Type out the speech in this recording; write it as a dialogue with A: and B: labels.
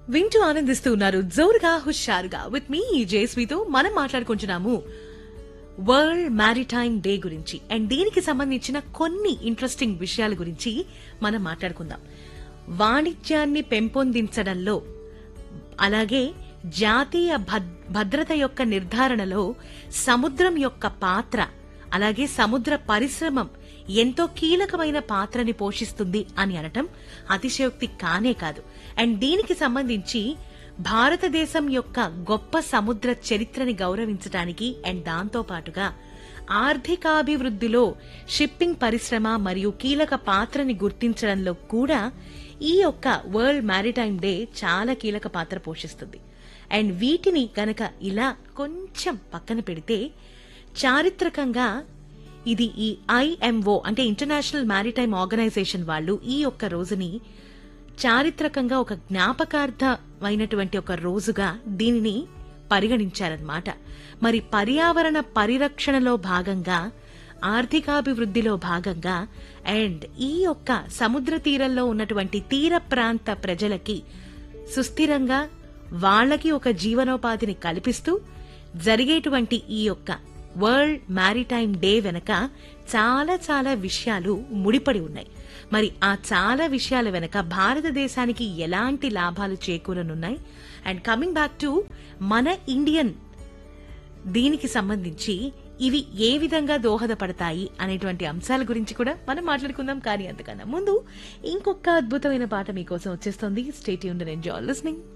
A: వింటూ ఆనందిస్తూ ఉన్నారు జోరుగా హుషారుగా విత్ మీ జేస్వితో మనం మాట్లాడుకుంటున్నాము వరల్డ్ మ్యారిటైమ్ డే గురించి అండ్ దీనికి సంబంధించిన కొన్ని ఇంట్రెస్టింగ్ విషయాల గురించి మనం మాట్లాడుకుందాం వాణిజ్యాన్ని పెంపొందించడంలో అలాగే జాతీయ భద్- భద్రత యొక్క నిర్ధారణలో సముద్రం యొక్క పాత్ర అలాగే సముద్ర పరిశ్రమం ఎంతో కీలకమైన పాత్రని పోషిస్తుంది అని అనటం అతిశయోక్తి కానే కాదు అండ్ దీనికి సంబంధించి భారతదేశం యొక్క గొప్ప సముద్ర చరిత్రని గౌరవించడానికి అండ్ దాంతో పాటుగా ఆర్థికాభివృద్ధిలో షిప్పింగ్ పరిశ్రమ మరియు కీలక పాత్రని గుర్తించడంలో కూడా ఈ యొక్క వరల్డ్ మ్యారిటైమ్ డే చాలా కీలక పాత్ర పోషిస్తుంది అండ్ వీటిని గనక ఇలా కొంచెం పక్కన పెడితే చారిత్రకంగా ఇది ఈ ఐఎంఓ అంటే ఇంటర్నేషనల్ మ్యారిటైమ్ ఆర్గనైజేషన్ వాళ్ళు ఈ యొక్క రోజుని చారిత్రకంగా ఒక జ్ఞాపకార్థమైనటువంటి ఒక రోజుగా దీనిని పరిగణించారన్నమాట మరి పర్యావరణ పరిరక్షణలో భాగంగా ఆర్థికాభివృద్ధిలో భాగంగా అండ్ ఈ యొక్క సముద్ర తీరంలో ఉన్నటువంటి తీర ప్రాంత ప్రజలకి సుస్థిరంగా వాళ్ళకి ఒక జీవనోపాధిని కల్పిస్తూ జరిగేటువంటి ఈ యొక్క వరల్డ్ మ్యారిటైమ్ డే వెనక చాలా చాలా విషయాలు ముడిపడి ఉన్నాయి మరి ఆ చాలా విషయాల వెనక భారతదేశానికి ఎలాంటి లాభాలు చేకూరనున్నాయి అండ్ కమింగ్ బ్యాక్ టు మన ఇండియన్ దీనికి సంబంధించి ఇవి ఏ విధంగా దోహదపడతాయి అనేటువంటి అంశాల గురించి కూడా మనం మాట్లాడుకుందాం కానీ అంతకన్నా ముందు ఇంకొక అద్భుతమైన పాట మీకోసం వచ్చేస్తుంది స్టేట్ యూన్ ఎంజాయ్ లిస్నింగ్